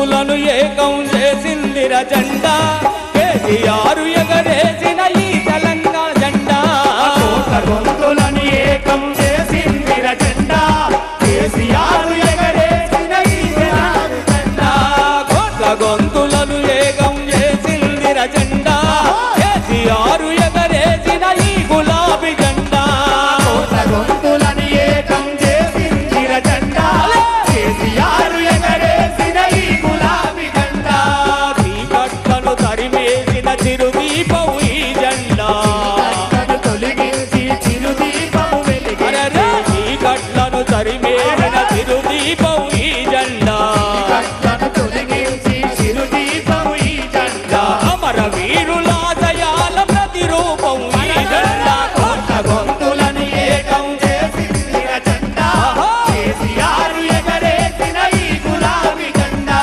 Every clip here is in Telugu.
గొంతులను ఏకం చేసిందిర జెండా కేసీఆర్ ఎగరేసిన ఈ తెలంగాణ జెండా కోట్ల గొంతులను ఏకం చేసిందిర జెండా కేసీఆర్ ఎగరేసిన ఈ జనాలు జెండా కోట్ల గొంతులను ఏకం చేసిందిర జెండా కేసీఆర్ ఎగరేసిన ఈ గులాబీ జెండా కోట్ల గొంతులను ఏకం చేసిందిర జెండా కేసీఆర్ ఎగరేసిన ఈ గులాబీ జెండా చీకట్లను తరిమేసిన చిరుదీపం ఈ జెండా కట్టను తొలగించి చిరుదీపము వెలిగి అరెరే, చీకట్లను తరిమేసిన చిరుదీపం ఈ జెండా కట్టను తొలగించి చిరుదీపము ఈ జెండా అమర వీరుల జయాల ప్రతిరూపం ఈ జెండా కోట్ల గొంతులను ఏకం చేసిందిర జెండా కేసీఆర్ ఎగరేసిన ఈ గులాబీ జెండా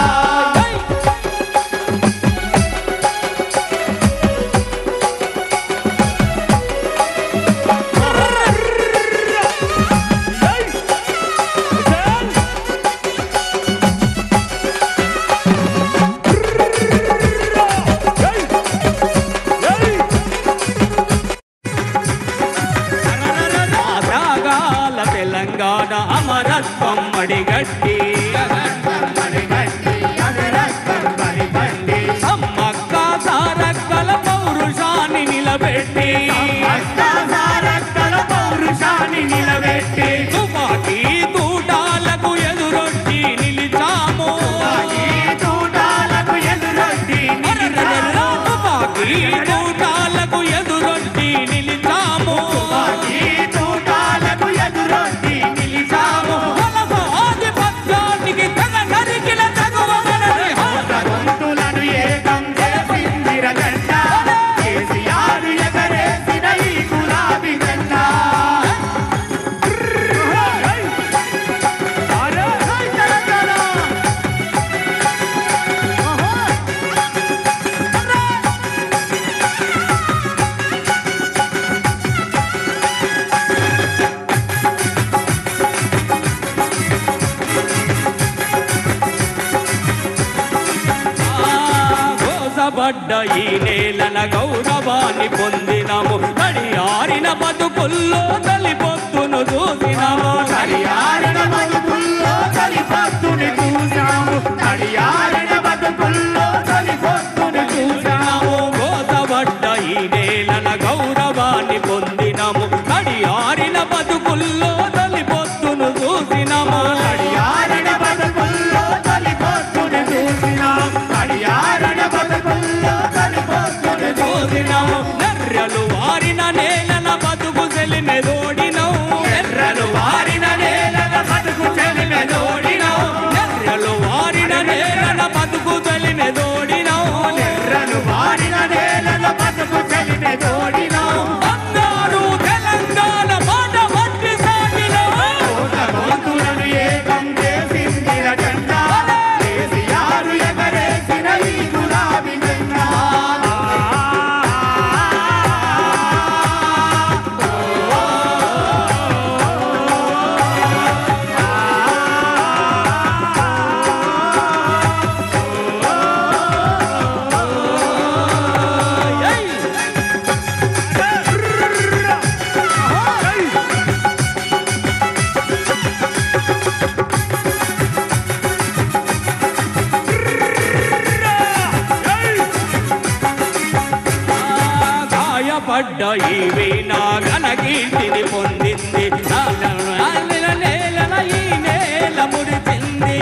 ఆసాగాల తెలంగాణ అమరత్వం అడిగట్టి సమ్మక్క సారక్కల పౌరుషాన్ని నిలబెట్టి నిలబెట్టి తుపాకీ తూటాలకు ఎదురొట్టి నిలిచాము తూటాలకు ఎదురొడ్డి అరెరెరెరె, తుపాకీ తూటాలకు ఎదురొట్టి నిలిచాము ఈ తూటాలకు ఎదురొడ్డి నిలిచాము వలస ఆధిపత్యానికి తెగ నరికిన తగువ మనది గొంతులను ఏకం చేసిందిర జెండా కేసీఆర్ ఎగరేసిన ఈ గులాబీ జెండా గోసబడ్డ ఈ నేలన గౌరవాన్ని పొందినము తడియారిన బతుకుల్లో తలిపొత్తును చూసినము తడియారిన బతుకుల్లో తలిపొత్తుని చూశాము తడియారిన బతుకుల్లో తలిపొత్తుని చూశాము గోసబడ్డ ఈ నేలన గౌరవాన్ని పొందినము తడియారిన బతుకుల్లో తలిపొత్తును చూసినము తడియారిన బతుకుల్లో తలిపొత్తుని చూసినాం తడియారిన బతుకుల్లో తలిపొత్తుని చూసినము నెర్రలు వారిన నేలన బతుకు సెలిమెదోడినవు ఎర్రలు వారిన నేలల బతుకు చెలిమెదోడినాం నెర్రలు వారిన నేలన బతుకు సెలిమెదోడినవు ఎర్రలు వారిన నేలల బతుకు చెలిమెదోడినాం బంగారు తెలంగాణ మాట పట్టి సాగినవు కోట గొంతులను ఏకం చేసిందిర జెండా కేసీఆర్ ఎగరేసిన ఈ గులాబీ జెండా గాయపడ్డ ఈ వీణ ఘనకీర్తిని పొందింది నేల నేలన ఈ నేల మురిచింది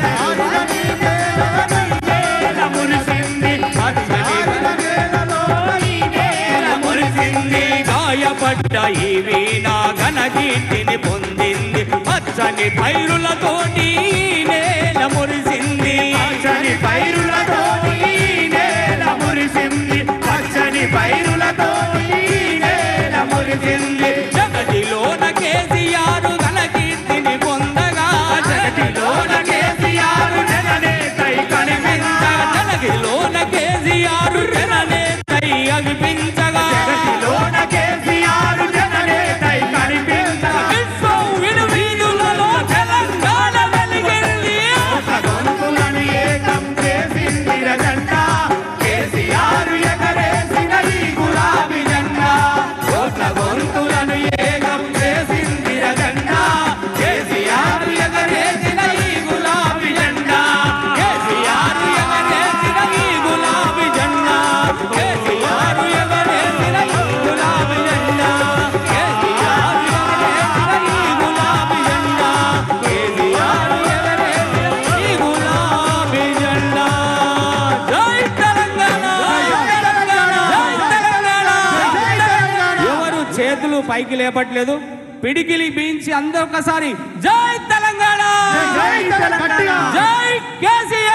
నేల మురిసింది పచ్చని నేలలో ఈ నేల మురిసింది గాయపడ్డ ఈ వీణ ఘనకీర్తిని పొందింది పచ్చని పైరులతోటి ఈ నేల మురిసింది పచ్చని పైరులతో ఈ నేల మురిసింది పచ్చని పైరులతో ఈ నేల మురిసింది జగతిలోన కేసీఆర్ ఘనకీర్తిని పొందగా జగతిలోన కేసీఆర్ జననేతై కనిపించగా జగతిలోన కేసీఆర్ జననేతై అనిపించగా జగతిలోన కేసీఆర్ జననేతై కనిపించగా విశ్వం విను వీధులలో తెలంగాణ వెలిగింది గొంతులను ఏకం చేతులు పైకి లేపట్లేదు పిడికిలి బీంచి అందరూ ఒకసారి జై తెలంగాణ జై తెలంగాణ జై కేసీఆర్